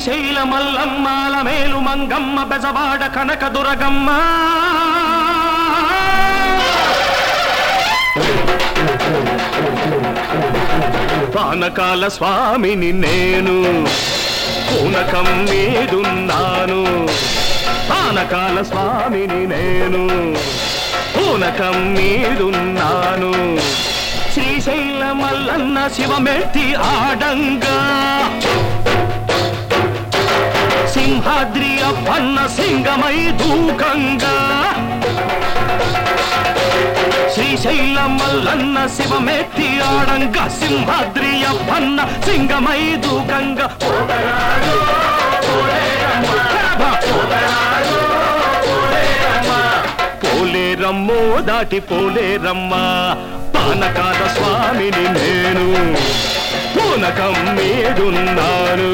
శ్రీశైల మల్లమ్మాల మేలు మంగమ్మ బెజవాడ కనక దురగమ్మ పానకాల స్వామిని నేను పూనకం మీదున్నాను పానకాల స్వామిని నేను పూనకం మీదున్నాను శ్రీశైల మల్లన్న శివమెత్తి ఆడంగా సింహాద్రి అప్పన్న సింగమై దూకంగా శ్రీశైల మల్లన్న శివమెత్తి ఆడంగా సింహాద్రి అప్పన్న సింగమై దూకంగా పోలేరమ్మో దాటి పోలేరమ్మా పానకాల స్వామిని నేను పూనకం మీదున్నాను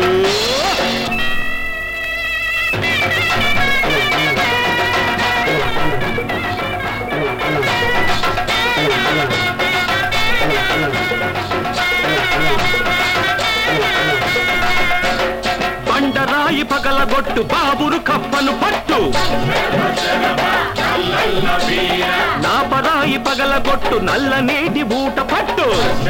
బండరాయి పగలగొట్టు బాబురు కప్పను పట్టు నా పరాయి పగలగొట్టు నల్ల నీటి బూట పట్టు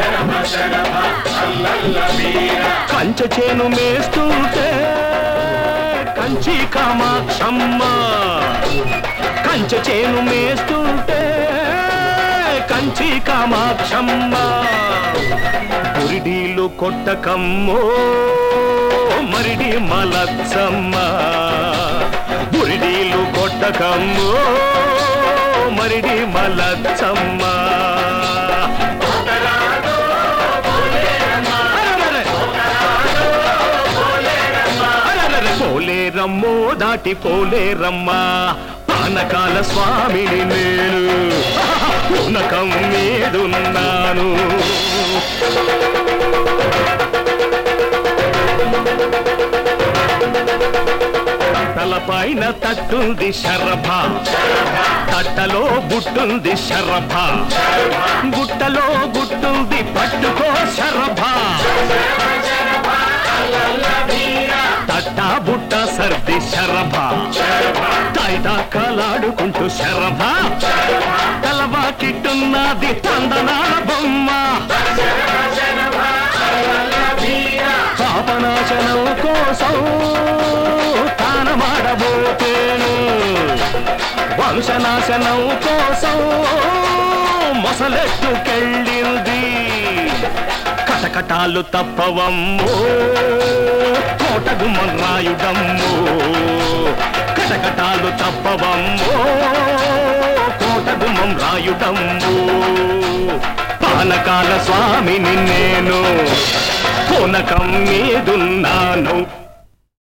కంచె చేను మేస్తుంటే కంచి కామాక్షమ్మ కంచె చేను మేస్తుంటే కంచి కామాక్షమ్మ బురిడీలు కొట్టకమ్మో మరిడి మలచ్చమ్మ బురిడీలు కొట్టకమ్మో మరిడి మలచ్చమ్మ అరెరెరె, పోలేరమ్మో దాటి పోలేరమ్మా పానకాల స్వామిని నేను పూనకం మీదున్నాను తలపైన తట్టుంది శరభ తట్టలో బుట్టుంది శరభ గుట్టలో గుట్టుంది పట్టుకో శరభ తట్ట బుట్ట సర్ది శరభ తైట కలాడుకుంటూ శరభ తలవా కిట్టున్నది తందనాల బొమ్మ పాపనాశనం కోసం తానమాడబోతేను వంశనాశనం కోసం మొసలెట్టుకెళ్ళింది కటకటాలు తప్పవమ్మో కోటగు మర్రాయుడమ్మో కటకటాలు తప్పవమ్మో కోటగు మమ్రాయుడమ్మో పానకాల స్వామిని నేను పూనకం మీదున్నాను